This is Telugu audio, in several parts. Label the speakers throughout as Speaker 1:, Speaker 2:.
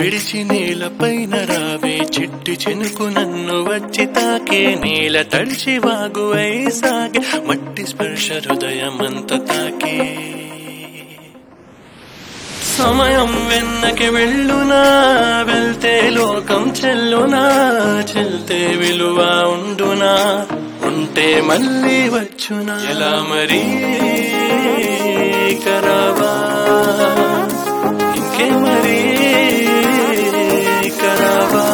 Speaker 1: విడిచి నేలపైన రావే చిట్టి చెనుకు నన్ను వచ్చి తాకే నేల తడిచి వాగు అయి సాగే మట్టి స్పర్శ హృదయమంత తాకే సమయం వెన్నకి వెళ్ళునా వెళ్తే లోకం చెల్లునా చెల్తే విలువ ఉండునా ఉంటే మళ్ళీ వచ్చునా ఎలా మరి కరావా ఇంకే మరి కరావా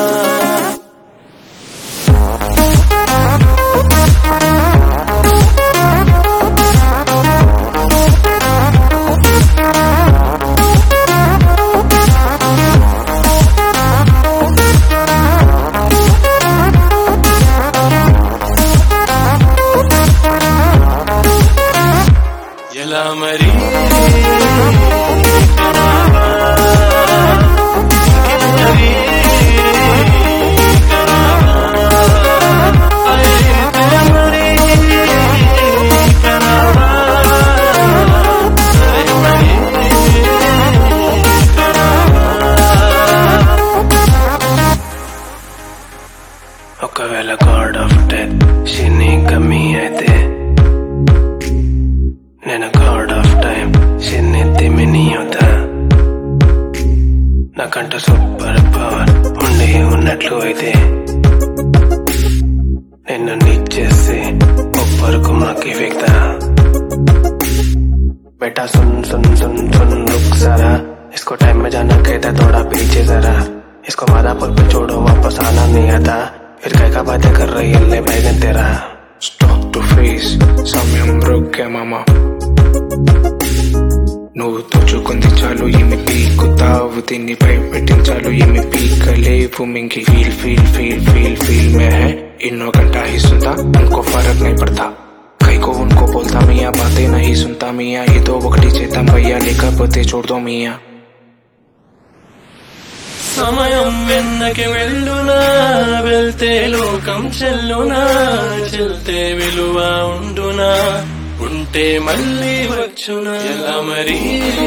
Speaker 1: ఎలా మరి
Speaker 2: ఒకవేళ గాడ్ ఆఫ్ డెత్ షిన్ని కమ్మి అయితే నేను గాడ్ ఆఫ్ టైం షిన్ని తిమిని అవుతా నాకంట సూపర్ పవర్ ఉండి ఉన్నట్లు అయితే నిన్ను నిచ్చేసి ఒప్పరుకు మాకి వ్యక్త बेटा सुन सुन सुन सुन रुक जरा इसको टाइम में जाना कहता थोड़ा पीछे जरा इसको मादापुर पे छोड़ो वापस आना नहीं आता फिर क्या क्या बातें कर रही है ले बैगन तेरा
Speaker 3: స్టాక్ టు ఫేస్ సమయం బ్రోకే మామ నువ్వు తోచుకుంది చాలు ఏమి పీకుతావు దీన్ని భయపెట్టించాలు ఏమి పీకలేవు మింకి feel feel feel feel feel మే है इन्नो घंटा ही सुनता उनको फर्क नहीं पड़ता कई को उनको बोलता मियाँ बातें नहीं सुनता मियाँ ये तो ఒకటి చేద్దాం భయ్యా లేకపోతే छोड़ दो मियाँ
Speaker 1: సమయం వెన్నకి వెళ్ళునా వెళ్తే లోకం చెల్లునా చెల్తే విలువ ఉండునా ఉంటే మళ్ళీ వచ్చునా ఎలా మరి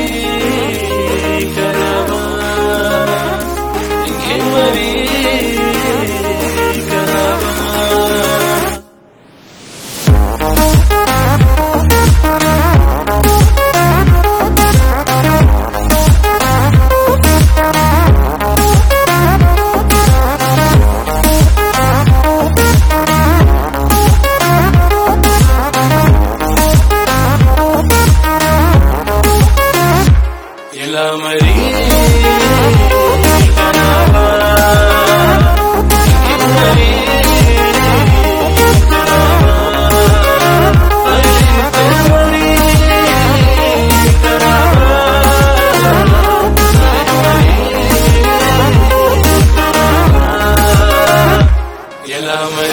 Speaker 1: కరావా ఇంకే మరి కరావా ఎలా మరి కరావా ఇంకే మరి ఎలా మరి